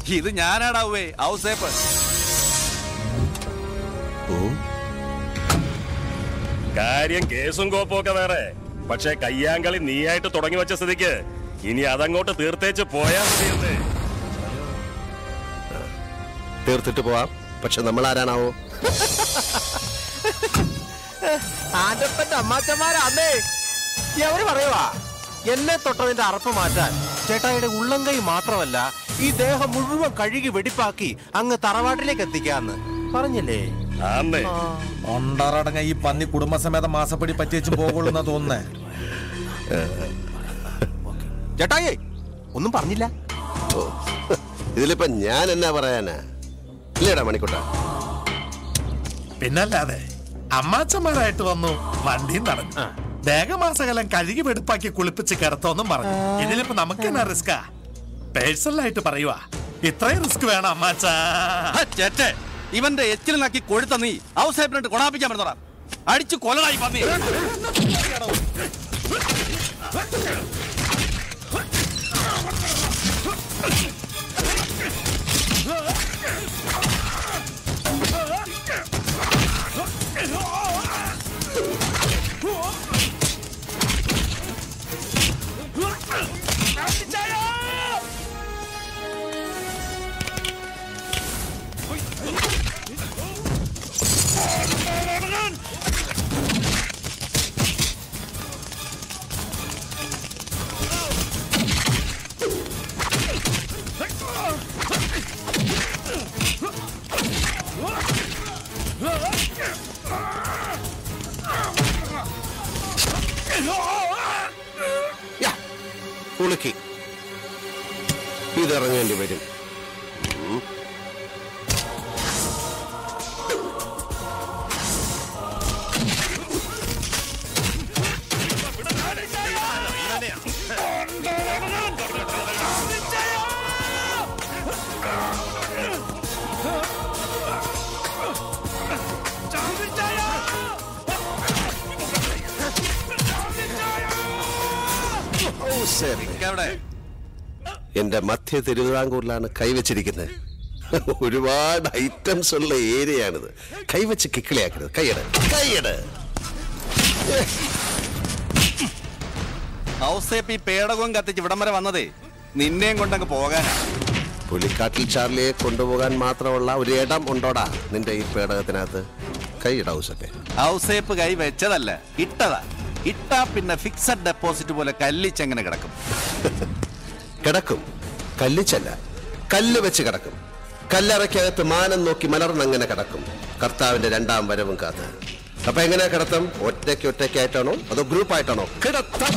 ഇത് ഞാനാടാവേ ഔസേപ്പ് കാര്യം കേസും കോപ്പൊക്കെ വേറെ പക്ഷെ കയ്യാങ്കളി നീയായിട്ട് തുടങ്ങി വെച്ച സ്ഥിതിക്ക് ഇനി അതങ്ങോട്ട് തീർത്തേച്ച് പോയാ മതിയെന്ന് തീർത്തിട്ട് പോവാം പക്ഷെ നമ്മൾ ആരാണാവോ ആന്റപ്പന്റെ അമ്മാച്ചന്മാരാന്നേ എവര് പറയുവാ എന്നെ തൊട്ടതിന്റെ അറപ്പ് മാറ്റാൻ ചേട്ടായിയുടെ ഉള്ളംകൈ മാത്രമല്ല ഈ ദേഹം മുഴുവൻ കഴുകി വെടിപ്പാക്കി അങ്ങ് തറവാട്ടിലേക്ക് എത്തിക്കാന്ന് പറഞ്ഞില്ലേ ആന്നേ ഒണ്ടറടങ്ങ ഈ പന്നി കുടുംബസമേതം മാസപ്പടി പറ്റിയേച്ച് പോകുള്ളൂ തോന്നുന്നേ ചേട്ടായി ഒന്നും പറഞ്ഞില്ല ഇതിലിപ്പോ ഞാൻ എന്നാ പറയാനാ ഇല്ലേടാ മണിക്കുട്ട പിന്നല്ലാതെ അമ്മാച്ചന്മാരായിട്ട് വന്നു വണ്ടിയും നടന്നു ദേഹമാസകലം കഴുകി വെടുപ്പാക്കി കുളിപ്പിച്ച് കിടത്തോന്നും പറഞ്ഞു ഇതിലിപ്പോ നമുക്ക് എന്നാ റിസ്കാ പേഴ്സണലായിട്ട് പറയുവാ ഇത്രയും റിസ്ക് വേണം അമ്മാച്ച ചേട്ടെ ഇവന്റെ എച്ചിലിനാക്കി കൊഴുത്ത നീ ഔസേപ്പിനിട്ട് കൊണാപ്പിക്കാൻ പറ്റുന്നതാ അടിച്ചു കൊലടായി പന്നി ഉളുക്കി ഇതിറങ്ങേണ്ടി വരും ഉം. ഓ, ശരി. എവിടെ എന്റെ മധ്യ തിരുവിതാംകൂറിലാണ് കൈവച്ചിരിക്കുന്നത് ഒരുപാട് ഐറ്റംസ് ഉള്ള ഏരിയയാണിത് കൈവച്ച് കിക്കിളിയാക്കരുത് കൈയ്യട് കൈയ്യട് ഔസേപ്പ് ഈ പേടകവും കത്തിച്ച് ഇവിടം വരെ വന്നതേ നിന്നെയും കൊണ്ടങ്ങ് പോകാനാ പുലിക്കാട്ടിൽ ചാർലിയെ കൊണ്ടുപോകാൻ മാത്രമുള്ള ഒരു ഇടം ഉണ്ടോടാ നിന്റെ ഈ പേടകത്തിനകത്ത് കൈയിട ഔസപ്പെ ഔസേപ്പ് കൈ വെച്ചതല്ല ഇട്ടതാ ഇട്ടാ പിന്നെ ഫിക്സഡ് ഡെപ്പോസിറ്റ് പോലെ കല്ലിച്ചെങ്ങനെ കിടക്കും കിടക്കും കല്ലിച്ചല്ല കല്ല് വെച്ച് കിടക്കും കല്ലറയ്ക്കകത്ത് മാനം നോക്കി മലർന്നങ്ങനെ കിടക്കും കർത്താവിന്റെ രണ്ടാം വരവും കാത്ത് അപ്പൊ എങ്ങനെയാ കിടത്തം ഒറ്റയ്ക്ക് ഒറ്റയ്ക്കായിട്ടാണോ അതോ ഗ്രൂപ്പായിട്ടാണോ കിടത്തം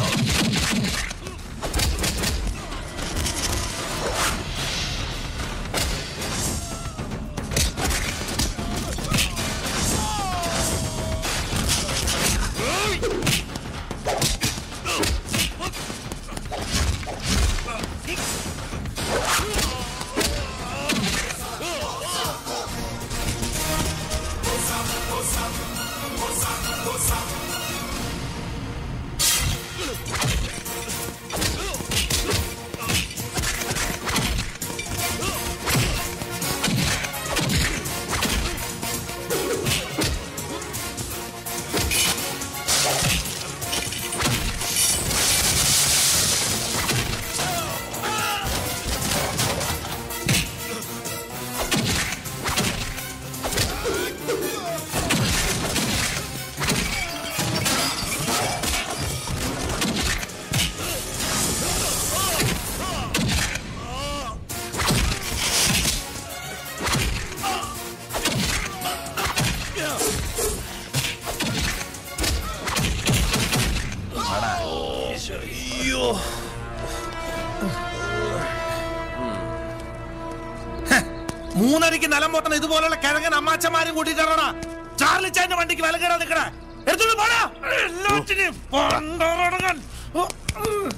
മൂന്നടിക്ക് നിലം പൊട്ടണ ഇതുപോലുള്ള കിഴങ്ങൻ അമ്മാച്ചന്മാരും കൂട്ടിട്ടാണോ ചാർലി ചാന്റെ വണ്ടിക്ക് വില കേടാ നിക്കണ എടുത്തോണ്ട് പോടാ എല്ലാറ്റിനെയും പണ്ടോറടങ്ങാൻ. ഓ, ഉം.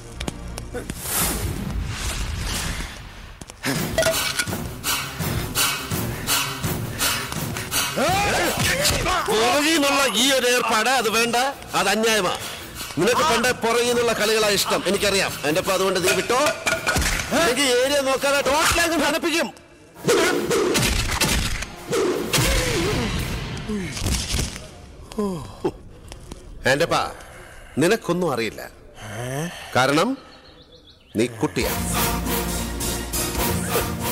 പുറകിൽ നിന്നുള്ള ഈ ഒരു ഏർപ്പാട് അത് വേണ്ട അത് അന്യായമാ നിനക്ക് പണ്ട് പുറകിൽ നിന്നുള്ള കളികളാ ഇഷ്ടം എനിക്കറിയാം എന്റെ അപ്പൊ അതുകൊണ്ട് നീ വിട്ടോ എനിക്ക് ഏരിയ നോക്കാതെ ടോട്ടലാങ്ങ് ധനപ്പിക്കും എന്റെപ്പാ നിനക്കൊന്നും അറിയില്ല കാരണം നീ കുട്ടിയാ